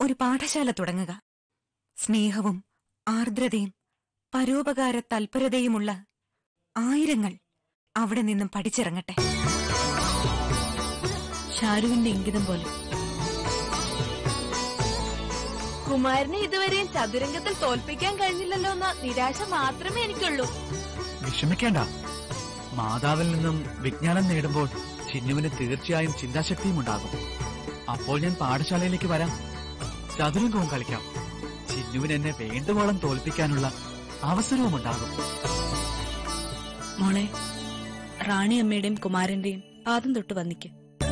ഒരു പാഠശാല തുടങ്ങുക സ്നേഹവും ആർദ്രതയും പരോപകാര തൽപരതയുമുള്ള ആയിരങ്ങൾ അവിടെ നിന്നും പഠിച്ചിറങ്ങട്ടെ ഷാരുവിന്റെ ഇംഗിതം പോലെ കുമാരനെ ഇതുവരെയും ചതുരംഗത്തിൽ തോൽപ്പിക്കാൻ കഴിഞ്ഞില്ലല്ലോ എന്ന നിരാശ മാത്രമേ എനിക്കുള്ളൂ വിഷമിക്കേണ്ട മാതാവിൽ നിന്നും വിജ്ഞാനം നേടുമ്പോൾ ചിന്നുവിന് തീർച്ചയായും ചിന്താശക്തിയും ഉണ്ടാകും അപ്പോൾ ഞാൻ പാഠശാലയിലേക്ക് വരാം ചതുരംഗവും കളിക്കാം ചിന്നുവിന് എന്നെ വേണ്ടുവോളം തോൽപ്പിക്കാനുള്ള അവസരവും ഉണ്ടാകും മോളെ റാണി അമ്മയുടെയും കുമാരന്റെയും പാദം തൊട്ട് വന്നിക്ക്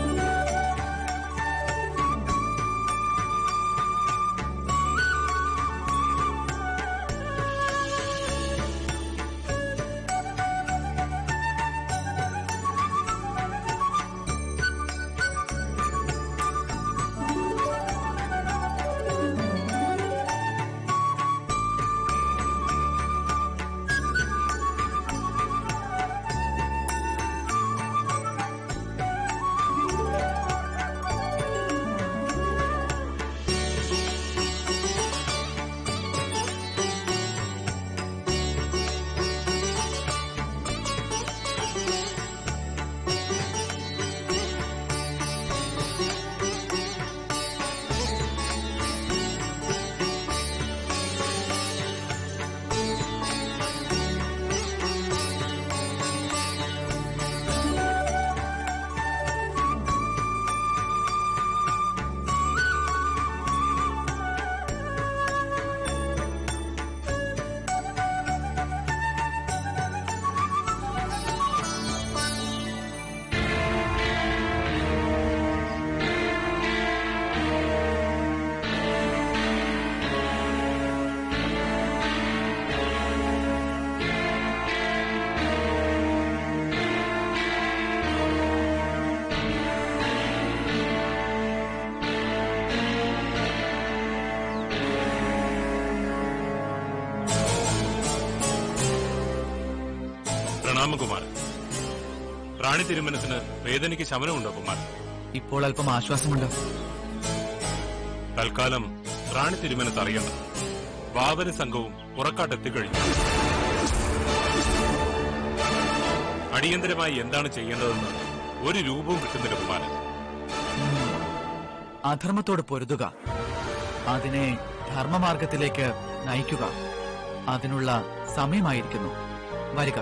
പ്രണാമ കുമാരൻ റാണി തിരുമനത്തിന് വേദനയ്ക്ക് ശമനമുണ്ടോ കുമാരൻ ഇപ്പോൾ അല്പം ആശ്വാസമുണ്ട് തൽക്കാലം റാണി തിരുമനത്ത് അറിയണ്ട വാവന സംഘവും പുറക്കാട്ടെത്തിക്കഴിഞ്ഞു അടിയന്തരമായി എന്താണ് ചെയ്യേണ്ടതെന്ന് ഒരു രൂപവും കിട്ടുന്നില്ല കുമാരൻ അധർമ്മത്തോട് പൊരുതുക അതിനെ ധർമ്മമാർഗത്തിലേക്ക് നയിക്കുക അതിനുള്ള സമയമായിരിക്കുന്നു വരിക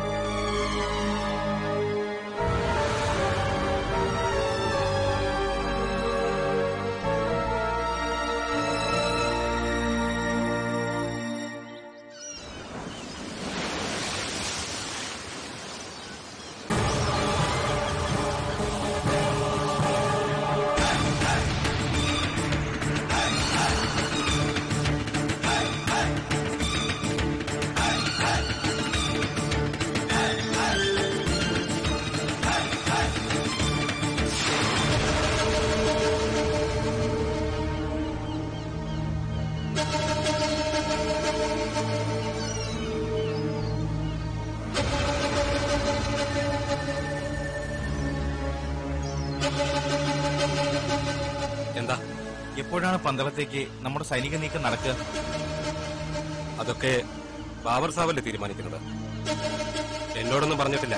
എന്താ എപ്പോഴാണ് പന്തളത്തേക്ക് നമ്മുടെ സൈനിക നീക്കം നടക്കുക അതൊക്കെ ബാബർ സാബല്ലേ തീരുമാനിക്കുന്നത് എന്നോടൊന്നും പറഞ്ഞിട്ടില്ല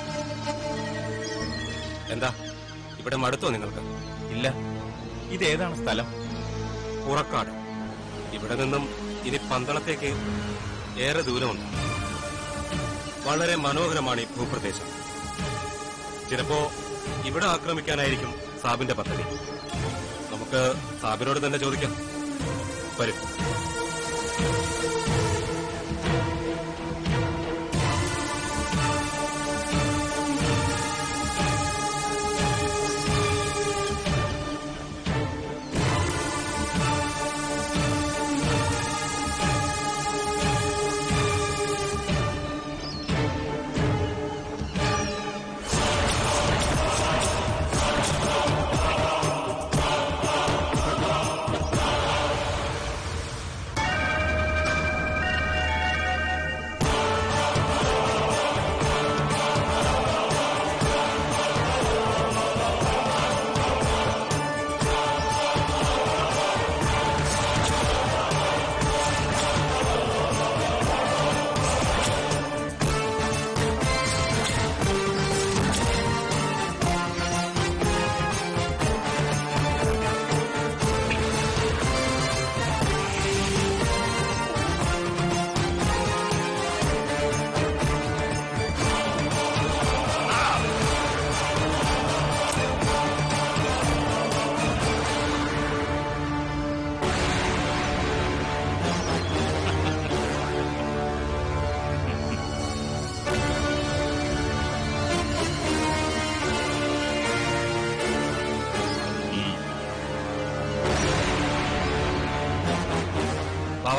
എന്താ ഇവിടെ മടുത്തോ നിങ്ങൾക്ക് ഇല്ല ഇതേതാണ് സ്ഥലം പുറക്കാട് ഇവിടെ നിന്നും ഇനി പന്തളത്തേക്ക് ഏറെ ദൂരമുണ്ട് വളരെ മനോഹരമാണ് ഈ ഭൂപ്രദേശം ചിലപ്പോ ഇവിടെ ആക്രമിക്കാനായിരിക്കും സാബിന്റെ പദ്ധതി നമുക്ക് സാബിനോട് തന്നെ ചോദിക്കാം വരും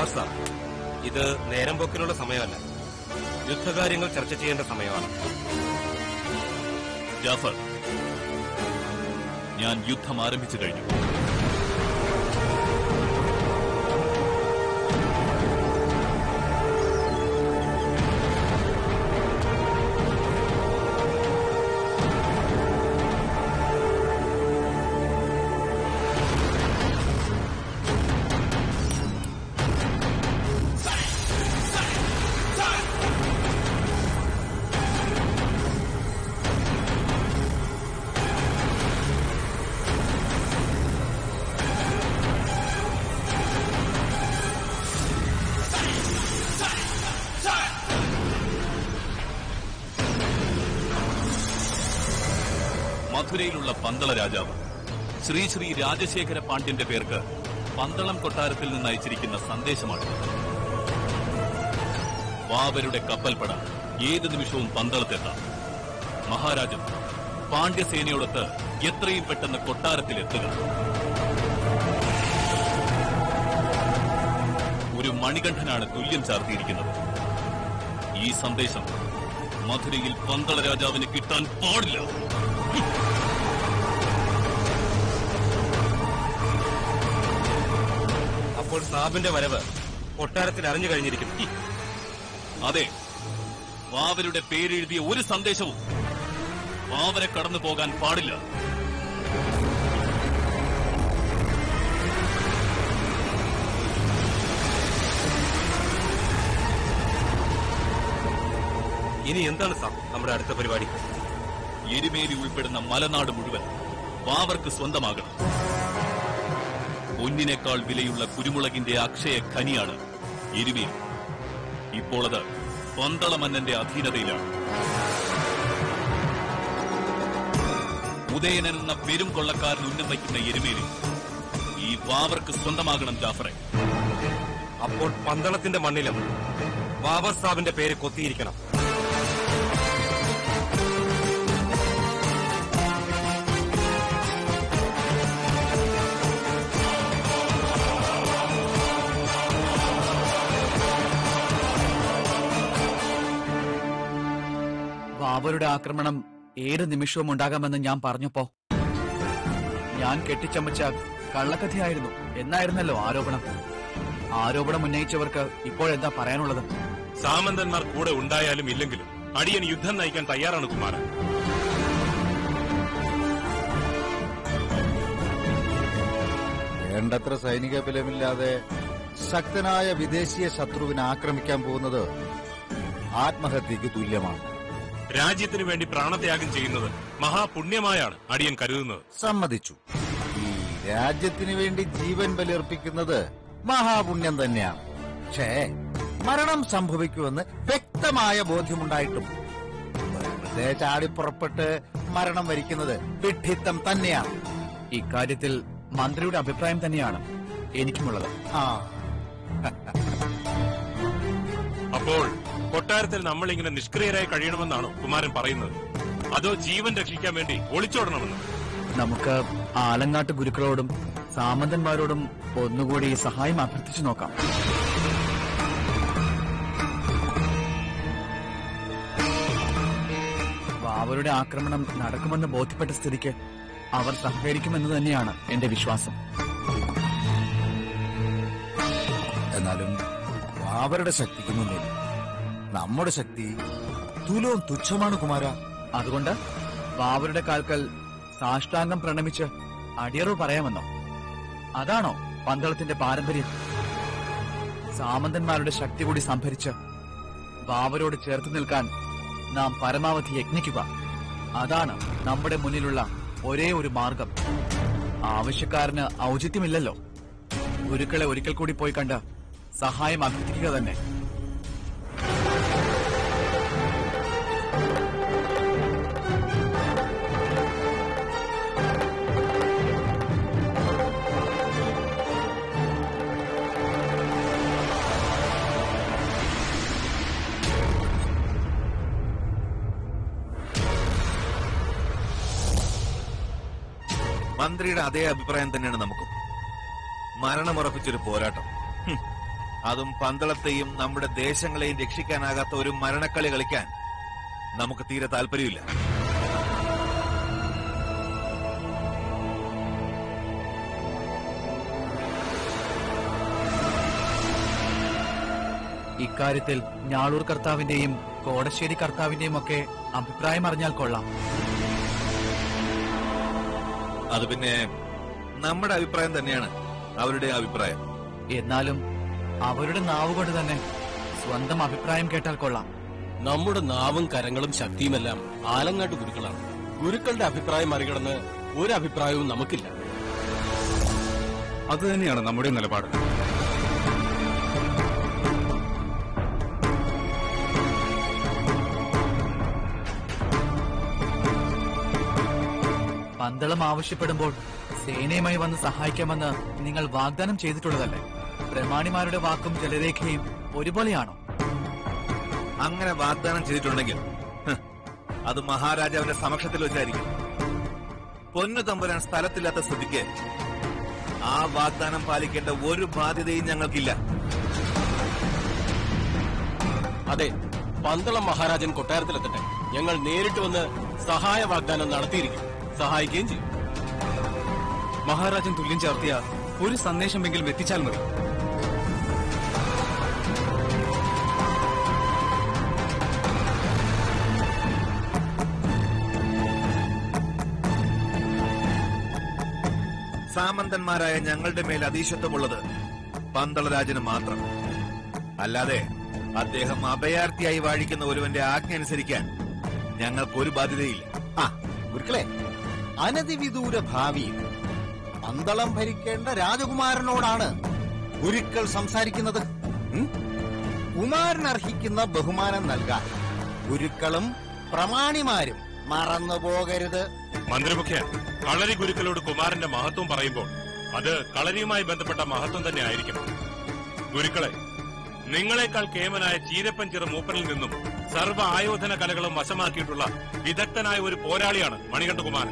വാവർ സാർ ഇത് നേരം പോക്കിനുള്ള സമയമല്ല യുദ്ധകാര്യങ്ങൾ ചർച്ച ചെയ്യേണ്ട സമയമാണ് ജാഫർ ഞാൻ യുദ്ധം ആരംഭിച്ചു കഴിഞ്ഞു മധുരയിലുള്ള പന്തള രാജാവ് ശ്രീ ശ്രീ രാജശേഖര പാണ്ഡ്യന്റെ പേർക്ക് പന്തളം കൊട്ടാരത്തിൽ നിന്ന് അയച്ചിരിക്കുന്ന സന്ദേശമാണ് വാവരുടെ കപ്പൽപ്പട ഏത് നിമിഷവും പന്തളത്തെത്താം മഹാരാജൻ പാണ്ഡ്യസേനയോടൊത്ത് എത്രയും പെട്ടെന്ന് കൊട്ടാരത്തിലെത്തുക ഒരു മണികണ്ഠനാണ് തുല്യം ചാർത്തിയിരിക്കുന്നത് ഈ സന്ദേശം മധുരയിൽ പന്തള രാജാവിന് കിട്ടാൻ പാടില്ല അപ്പോൾ സാബിന്റെ വരവ് കൊട്ടാരത്തിൽ അറിഞ്ഞു കഴിഞ്ഞിരിക്കുന്നു അതെ വാവരുടെ പേരെഴുതിയ ഒരു സന്ദേശവും വാവരെ കടന്നു പോകാൻ പാടില്ല ഇനി എന്താണ് സാർ നമ്മുടെ അടുത്ത പരിപാടി എരുമേലി ഉൾപ്പെടുന്ന മലനാട് മുഴുവൻ വാവർക്ക് സ്വന്തമാകണം പൊന്നിനേക്കാൾ വിലയുള്ള കുരുമുളകിന്റെ അക്ഷയ ഖനിയാണ് എരുമേലി ഇപ്പോൾ അത് പന്തള മന്നന്റെ അധീനതയിലാണ് ഉദയനൻ എന്ന പെരും കൊള്ളക്കാരൻ ഉന്നം വയ്ക്കുന്ന എരുമേലി ഈ വാവർക്ക് സ്വന്തമാകണം ജാഫറെ അപ്പോൾ പന്തളത്തിന്റെ മണ്ണിലും ബാബർ സാബിന്റെ പേര് കൊത്തിയിരിക്കണം വാവരുടെ ആക്രമണം ഏത് നിമിഷവും ഉണ്ടാകാമെന്ന് ഞാൻ പറഞ്ഞപ്പോ ഞാൻ കെട്ടിച്ചമച്ച കള്ളക്കഥയായിരുന്നു എന്നായിരുന്നല്ലോ ആരോപണം ആരോപണം ഉന്നയിച്ചവർക്ക് ഇപ്പോഴെന്താ പറയാനുള്ളത് സാമന്തന്മാർ കൂടെ ഉണ്ടായാലും ഇല്ലെങ്കിലും അടിയൻ യുദ്ധം നയിക്കാൻ തയ്യാറാണ് കുമാരൻ വേണ്ടത്ര സൈനിക ബലമില്ലാതെ ശക്തനായ വിദേശീയ ശത്രുവിനെ ആക്രമിക്കാൻ പോകുന്നത് ആത്മഹത്യക്ക് തുല്യമാണ് രാജ്യത്തിനു വേണ്ടി പ്രാണത്യാഗം ചെയ്യുന്നത് മഹാപുണ്യമായാണ് അടിയൻ കരുതുന്നത് സമ്മതിച്ചു ഈ രാജ്യത്തിന് വേണ്ടി ജീവൻ ബലിയർപ്പിക്കുന്നത് മഹാപുണ്യം തന്നെയാണ് പക്ഷേ മരണം സംഭവിക്കുമെന്ന് വ്യക്തമായ ബോധ്യമുണ്ടായിട്ടും വെറുതെ ചാടിപ്പുറപ്പെട്ട് മരണം വരിക്കുന്നത് വിഡ്ഢിത്തം തന്നെയാണ് ഇക്കാര്യത്തിൽ മന്ത്രിയുടെ അഭിപ്രായം തന്നെയാണ് എനിക്കുമുള്ളത് ആ അപ്പോൾ കൊട്ടാരത്തിൽ നമ്മൾ ഇങ്ങനെ നിഷ്ക്രിയരായി കഴിയണമെന്നാണോ കുമാരൻ പറയുന്നത് അതോ ജീവൻ രക്ഷിക്കാൻ വേണ്ടി ഒളിച്ചോടണമെന്നോ നമുക്ക് ആലങ്ങാട്ട് ഗുരുക്കളോടും സാമന്തന്മാരോടും ഒന്നുകൂടി സഹായം അഭ്യർത്ഥിച്ചു നോക്കാം വാവരുടെ ആക്രമണം നടക്കുമെന്ന് ബോധ്യപ്പെട്ട സ്ഥിതിക്ക് അവർ സഹകരിക്കുമെന്ന് തന്നെയാണ് എന്റെ വിശ്വാസം എന്നാലും അവരുടെ ശക്തിക്ക് മുന്നിൽ നമ്മുടെ ശക്തി തുലവും തുച്ഛമാണ് കുമാര അതുകൊണ്ട് വാവരുടെ കാൽക്കൽ സാഷ്ടാംഗം പ്രണമിച്ച് അടിയറവ് പറയാമെന്നോ അതാണോ പന്തളത്തിന്റെ പാരമ്പര്യം സാമന്തന്മാരുടെ ശക്തി കൂടി സംഭരിച്ച് വാവരോട് ചേർത്ത് നിൽക്കാൻ നാം പരമാവധി യജ്ഞിക്കുക അതാണ് നമ്മുടെ മുന്നിലുള്ള ഒരേ ഒരു മാർഗം ആവശ്യക്കാരന് ഔചിത്യമില്ലല്ലോ ഗുരുക്കളെ ഒരിക്കൽ കൂടി പോയി കണ്ട് സഹായം അഭ്യർത്ഥിക്കുക തന്നെ മന്ത്രിയുടെ അതേ അഭിപ്രായം തന്നെയാണ് നമുക്കും മരണമുറപ്പിച്ചൊരു പോരാട്ടം ഹും. അതും പന്തളത്തെയും നമ്മുടെ ദേശങ്ങളെയും രക്ഷിക്കാനാകാത്ത ഒരു മരണക്കളി കളിക്കാൻ നമുക്ക് തീരെ താല്പര്യമില്ല ഇക്കാര്യത്തിൽ ഞാളൂർ കർത്താവിന്റെയും കോടശ്ശേരി കർത്താവിന്റെയും ഒക്കെ അഭിപ്രായം അറിഞ്ഞാൽ കൊള്ളാം അത് പിന്നെ നമ്മുടെ അഭിപ്രായം തന്നെയാണ് അവരുടെ അഭിപ്രായം എന്നാലും അവരുടെ നാവ് കൊണ്ട് തന്നെ സ്വന്തം അഭിപ്രായം കേട്ടാൽ കൊള്ളാം നമ്മുടെ നാവും കരങ്ങളും ശക്തിയുമെല്ലാം ആലങ്ങാട്ട് ഗുരുക്കളാണ് ഗുരുക്കളുടെ അഭിപ്രായം മറികടന്ന് ഒരു അഭിപ്രായവും നമുക്കില്ല അത് തന്നെയാണ് നമ്മുടെ നിലപാട് പന്തളം ആവശ്യപ്പെടുമ്പോൾ സേനയുമായി വന്ന് സഹായിക്കാമെന്ന് നിങ്ങൾ വാഗ്ദാനം ചെയ്തിട്ടുള്ളതല്ലേ പ്രമാണിമാരുടെ വാക്കും ജലരേഖയും ഒരുപോലെയാണോ അങ്ങനെ വാഗ്ദാനം ചെയ്തിട്ടുണ്ടെങ്കിൽ ഹ്, അത് മഹാരാജാവിന്റെ സമക്ഷത്തിൽ വെച്ചായിരിക്കും പൊന്നു തമ്പുരാൻ സ്ഥലത്തില്ലാത്ത സ്ഥിതിക്ക് ആ വാഗ്ദാനം പാലിക്കേണ്ട ഒരു ബാധ്യതയും ഞങ്ങൾക്കില്ല അതെ പന്തളം മഹാരാജൻ കൊട്ടാരത്തിലെത്തട്ടെ ഞങ്ങൾ നേരിട്ട് വന്ന് സഹായ വാഗ്ദാനം നടത്തിയിരിക്കും സഹായിക്കുകയും ചെയ്യും മഹാരാജൻ തുല്യം ചേർത്തിയ ഒരു സന്ദേശമെങ്കിലും എത്തിച്ചാൽ മതി സാമന്തന്മാരായ ഞങ്ങളുടെ മേൽ അതീശത്വമുള്ളത് പന്തളരാജന് മാത്രം അല്ലാതെ അദ്ദേഹം അഭയാർത്ഥിയായി വാഴിക്കുന്ന ഒരുവന്റെ ആജ്ഞ അനുസരിക്കാൻ ഞങ്ങൾക്കൊരു ബാധ്യതയില്ല ആ ഗുരുക്കളെ അനതിവിദൂര ഭാവിയിൽ പന്തളം ഭരിക്കേണ്ട രാജകുമാരനോടാണ് ഗുരുക്കൾ സംസാരിക്കുന്നത് ഉം? കുമാരൻ അർഹിക്കുന്ന ബഹുമാനം നൽകാൻ ഗുരുക്കളും പ്രമാണിമാരും മറന്നു പോകരുത് മന്ത്രിമുഖ്യ കളരി ഗുരുക്കളോട് കുമാരന്റെ മഹത്വം പറയുമ്പോൾ അത് കളരിയുമായി ബന്ധപ്പെട്ട മഹത്വം തന്നെ ആയിരിക്കണം ഗുരുക്കളെ നിങ്ങളെക്കാൾ കേമനായ ചീരപ്പൻ ചിറ മൂപ്പനിൽ നിന്നും സർവ്വ ആയോധന കലകളും വശമാക്കിയിട്ടുള്ള വിദഗ്ധനായ ഒരു പോരാളിയാണ് മണികണ്ഠകുമാരൻ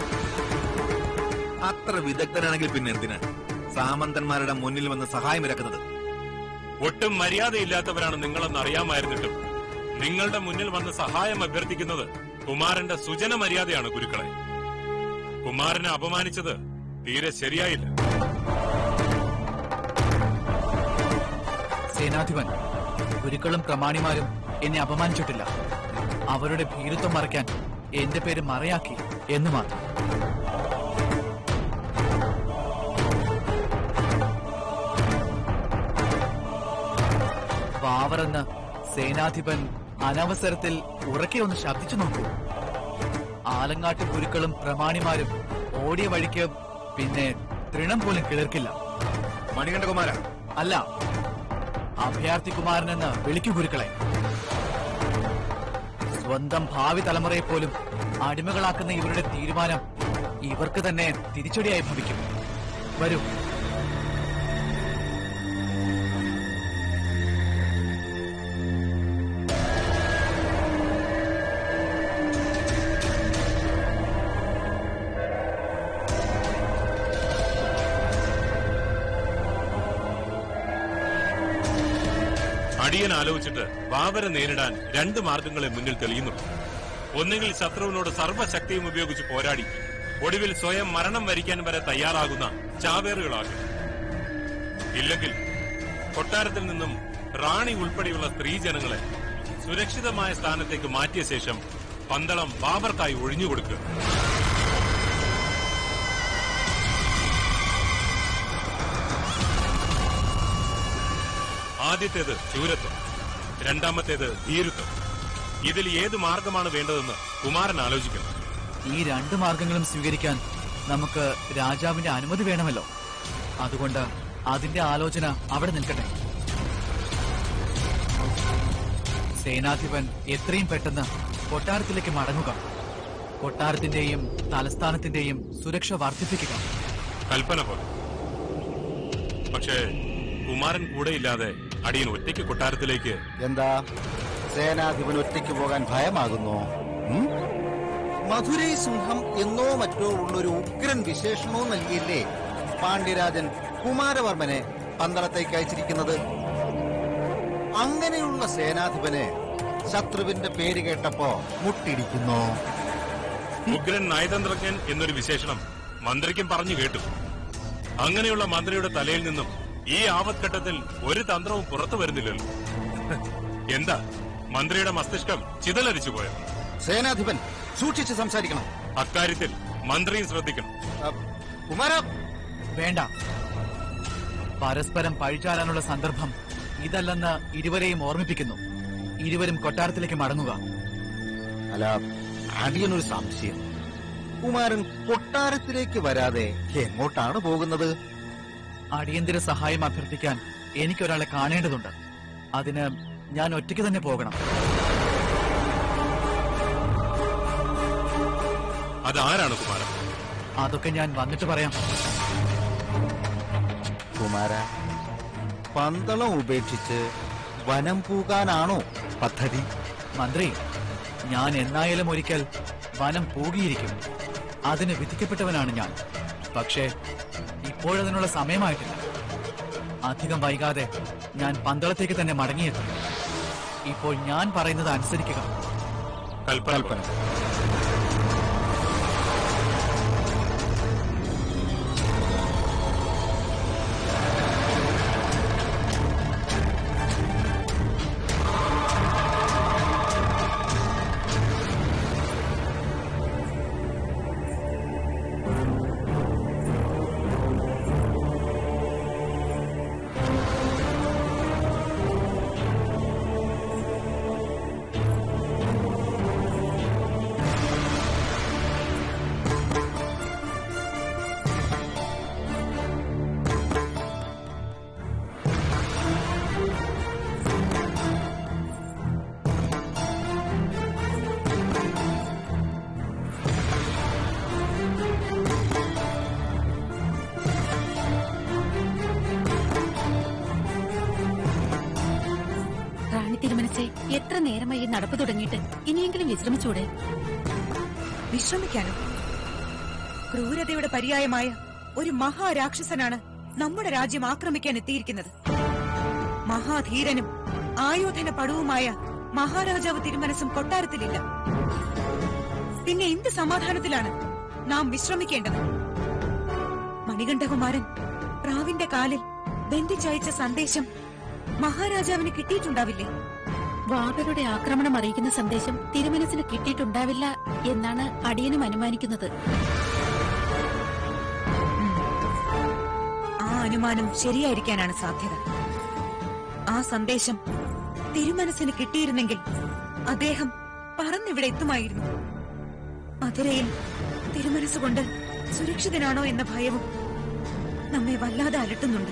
അത്ര വിദഗ്ധനാണെങ്കിൽ പിന്നെ എന്തിന് സാമന്തന്മാരുടെ മുന്നിൽ വന്ന് സഹായം ഇറക്കുന്നത് ഒട്ടും മര്യാദയില്ലാത്തവരാണ് നിങ്ങളെന്ന് അറിയാമായിരുന്നിട്ടും നിങ്ങളുടെ മുന്നിൽ വന്ന് സഹായം അഭ്യർത്ഥിക്കുന്നത് കുമാരന്റെ സുജന മര്യാദയാണ് ഗുരുക്കളെ കുമാരനെ അപമാനിച്ചത് തീരെ ശരിയായില്ല സേനാധിപൻ ഗുരുക്കളും പ്രമാണിമാരും എന്നെ അപമാനിച്ചിട്ടില്ല അവരുടെ ഭീരുത്വം മറയ്ക്കാൻ എന്റെ പേര് മറയാക്കി എന്ന് മാത്രം വാവറെന്ന് സേനാധിപൻ അനവസരത്തിൽ ഉറക്കെ ഒന്ന് ശബ്ദിച്ചു നോക്കൂ ആലങ്ങാട്ട് ഗുരുക്കളും പ്രമാണിമാരും ഓടിയ വഴിക്ക് പിന്നെ തൃണം പോലും കിളിർക്കില്ല മണികണ്ഠകുമാര അല്ല അഭയാർത്ഥി കുമാരനെന്ന് വിളിക്കൂ ഗുരുക്കളെ സ്വന്തം ഭാവി തലമുറയെ പോലും അടിമകളാക്കുന്ന ഇവരുടെ തീരുമാനം ഇവർക്ക് തന്നെ തിരിച്ചടിയായി ഭവിക്കും വരൂ അടിയൻ ആലോചിച്ചിട്ട് ബാബരെ നേരിടാൻ രണ്ട് മാർഗങ്ങളെ മുന്നിൽ തെളിയുന്നുണ്ട് ഒന്നുകിൽ ശത്രുവിനോട് സർവ്വശക്തിയും ഉപയോഗിച്ച് പോരാടി ഒടുവിൽ സ്വയം മരണം വരിക്കാൻ വരെ തയ്യാറാകുന്ന ചാവേറുകളാകും ഇല്ലെങ്കിൽ കൊട്ടാരത്തിൽ നിന്നും റാണി ഉൾപ്പെടെയുള്ള സ്ത്രീജനങ്ങളെ സുരക്ഷിതമായ സ്ഥാനത്തേക്ക് മാറ്റിയ ശേഷം പന്തളം ബാബർക്കായി ഒഴിഞ്ഞുകൊടുക്കുക ആദ്യത്തേത് ശൂരത്വം രണ്ടാമത്തേത് ധീരത്വം ഇതിൽ ഏത് മാർഗമാണ് വേണ്ടതെന്ന് കുമാരൻ ആലോചിക്കണം ഈ രണ്ട് മാർഗങ്ങളും സ്വീകരിക്കാൻ നമുക്ക് രാജാവിന്റെ അനുമതി വേണമല്ലോ അതുകൊണ്ട് അതിന്റെ ആലോചന അവിടെ നിൽക്കട്ടെ സേനാധിപൻ എത്രയും പെട്ടെന്ന് കൊട്ടാരത്തിലേക്ക് മടങ്ങുക കൊട്ടാരത്തിന്റെയും തലസ്ഥാനത്തിന്റെയും സുരക്ഷ വർദ്ധിപ്പിക്കുക കൽപ്പന പോലെ പക്ഷേ കുമാരൻ കൂടെയില്ലാതെ അടിയൻ ഒറ്റയ്ക്ക് കൊട്ടാരത്തിലേക്ക് എന്താ സേനാധിപൻ ഒറ്റയ്ക്ക് പോകാൻ ഭയമാകുന്നു ഉം? മധുരൈ സിംഹം എന്നോ മറ്റോ ഉള്ളൊരു ഉഗ്രൻ വിശേഷണവും നൽകിയില്ലേ പാണ്ഡ്യരാജൻ കുമാരവർമ്മനെ പന്തളത്തേക്ക് അയച്ചിരിക്കുന്നത് അങ്ങനെയുള്ള സേനാധിപന് ശത്രുവിന്റെ പേര് കേട്ടപ്പോ മുട്ടിടിക്കുന്നോ ഉഗ്രൻ നയതന്ത്രജ്ഞൻ എന്നൊരു വിശേഷണം മന്ത്രിക്കും പറഞ്ഞു കേട്ടു അങ്ങനെയുള്ള മന്ത്രിയുടെ തലയിൽ നിന്നും ഈ ആപത്ഘട്ടത്തിൽ ഒരു തന്ത്രവും പുറത്തു വരുന്നില്ലല്ലോ എന്താ മന്ത്രിയുടെ മസ്തിഷ്കം ചിതലരിച്ചു പോയോ സേനാധിപൻ സൂക്ഷിച്ച് സംസാരിക്കണം അക്കാര്യത്തിൽ മന്ത്രിയും ശ്രദ്ധിക്കണം കുമാര വേണ്ട പരസ്പരം പഴിചാരാനുള്ള സന്ദർഭം ഇതല്ലെന്ന് ഇരുവരെയും ഓർമ്മിപ്പിക്കുന്നു ഇരുവരും കൊട്ടാരത്തിലേക്ക് മടങ്ങുക അല്ല അടിയനൊരു സംശയം കുമാരൻ കൊട്ടാരത്തിലേക്ക് വരാതെ എങ്ങോട്ടാണ് പോകുന്നത് അടിയന്തര സഹായം അഭ്യർത്ഥിക്കാൻ എനിക്കൊരാളെ കാണേണ്ടതുണ്ട് അതിന് ഞാൻ ഒറ്റയ്ക്ക് തന്നെ പോകണം അതാരാണ് കുമാരൻ അതൊക്കെ ഞാൻ വന്നിട്ട് പറയാം കുമാര പന്തളം ഉപേക്ഷിച്ച് വനം പൂകാനാണോ പദ്ധതി മന്ത്രി ഞാൻ എന്നായാലും ഒരിക്കൽ വനം പോകിയിരിക്കും അതിന് വിധിക്കപ്പെട്ടവനാണ് ഞാൻ പക്ഷേ ഇപ്പോഴതിനുള്ള സമയമായിട്ടില്ല അധികം വൈകാതെ ഞാൻ പന്തളത്തേക്ക് തന്നെ മടങ്ങിയെത്തും ഇപ്പോൾ ഞാൻ പറയുന്നത് അനുസരിക്കുക കൽപ്പന റാണി തിരുമനസെ എത്ര നേരമായി ഈ നടപ്പ് തുടങ്ങിയിട്ട് ഇനിയെങ്കിലും വിശ്രമിച്ചൂടെ വിശ്രമിക്കാനോ ക്രൂരതയുടെ പര്യായമായ ഒരു മഹാരാക്ഷസനാണ് നമ്മുടെ രാജ്യം ആക്രമിക്കാൻ എത്തിയിരിക്കുന്നത് മഹാധീരനും ആയോധന പടവുമായ മഹാരാജാവ് തിരുമനസും കൊട്ടാരത്തിലില്ല പിന്നെ എന്ത് സമാധാനത്തിലാണ് നാം വിശ്രമിക്കേണ്ടത് മണികണ്ഠകുമാരൻ പ്രാവിന്റെ കാലിൽ ബന്ധിച്ചയച്ച സന്ദേശം മഹാരാജാവിന് കിട്ടിയിട്ടുണ്ടാവില്ലേ വാവരുടെ ആക്രമണം അറിയിക്കുന്ന സന്ദേശം തിരുമനസിന് കിട്ടിയിട്ടുണ്ടാവില്ല എന്നാണ് അടിയനും അനുമാനിക്കുന്നത് ആ അനുമാനം ശരിയായിരിക്കാനാണ് സാധ്യത ആ സന്ദേശം തിരുമനസിന് കിട്ടിയിരുന്നെങ്കിൽ അദ്ദേഹം പറന്നിവിടെ എത്തുമായിരുന്നു മധുരയിൽ തിരുമനസ്സുകൊണ്ട് സുരക്ഷിതനാണോ എന്ന ഭയവും നമ്മെ വല്ലാതെ അലട്ടുന്നുണ്ട്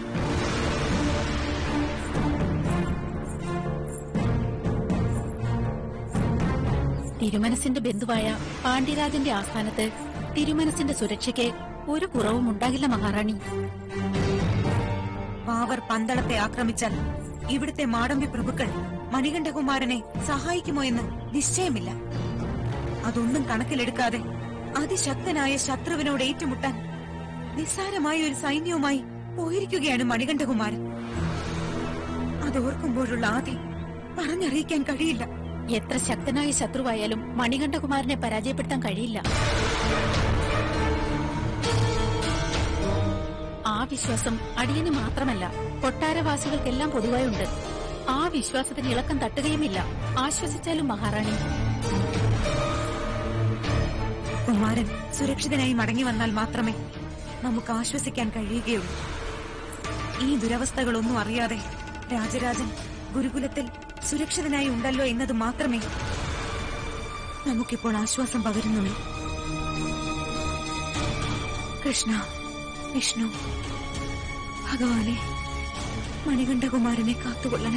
തിരുമനസിന്റെ ബന്ധുവായ പാണ്ഡ്യരാജന്റെ ആസ്ഥാനത്ത് തിരുമനസിന്റെ സുരക്ഷയ്ക്ക് ഒരു കുറവും ഉണ്ടാകില്ല മഹാറാണി വാവർ പന്തളത്തെ ആക്രമിച്ചാൽ ഇവിടുത്തെ മാടമ്പി പ്രഭുക്കൾ മണികണ്ഠകുമാരനെ സഹായിക്കുമോ എന്ന് നിശ്ചയമില്ല അതൊന്നും കണക്കിലെടുക്കാതെ അതിശക്തനായ ശത്രുവിനോട് ഏറ്റുമുട്ടാൻ നിസ്സാരമായ ഒരു സൈന്യവുമായി പോയിരിക്കുകയാണ് മണികണ്ഠകുമാരൻ അതോർക്കുമ്പോഴുള്ള ആദി പറഞ്ഞറിയിക്കാൻ കഴിയില്ല എത്ര ശക്തനായ ശത്രുവായാലും മണികണ്ഠകുമാരനെ പരാജയപ്പെടുത്താൻ കഴിയില്ല ആ വിശ്വാസം അടിയന് മാത്രമല്ല കൊട്ടാരവാസികൾക്കെല്ലാം പൊതുവായുണ്ട് ആ വിശ്വാസത്തിന് ഇളക്കം തട്ടുകയുമില്ല ആശ്വസിച്ചാലും മഹാറാണി കുമാരൻ സുരക്ഷിതനായി മടങ്ങി വന്നാൽ മാത്രമേ നമുക്ക് ആശ്വസിക്കാൻ കഴിയുകയുള്ളൂ ഈ ദുരവസ്ഥകളൊന്നും അറിയാതെ രാജരാജൻ ഗുരുകുലത്തിൽ സുരക്ഷിതനായി ഉണ്ടല്ലോ എന്നത് മാത്രമേ നമുക്കിപ്പോൾ ആശ്വാസം പകരുന്നുള്ളൂ കൃഷ്ണ വിഷ്ണു ഭഗവാനെ മണികണ്ഠകുമാരനെ കാത്തുകൊള്ളണേ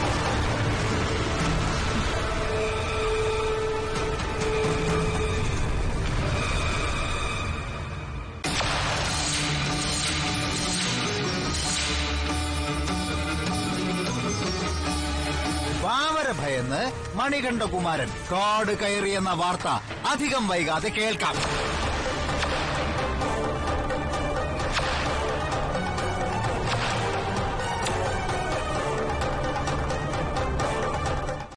വാവര ഭയന്ന് മണികണ്ഠകുമാരൻ കാട് കയറിയെന്ന വാർത്ത അധികം വൈകാതെ കേൾക്കാം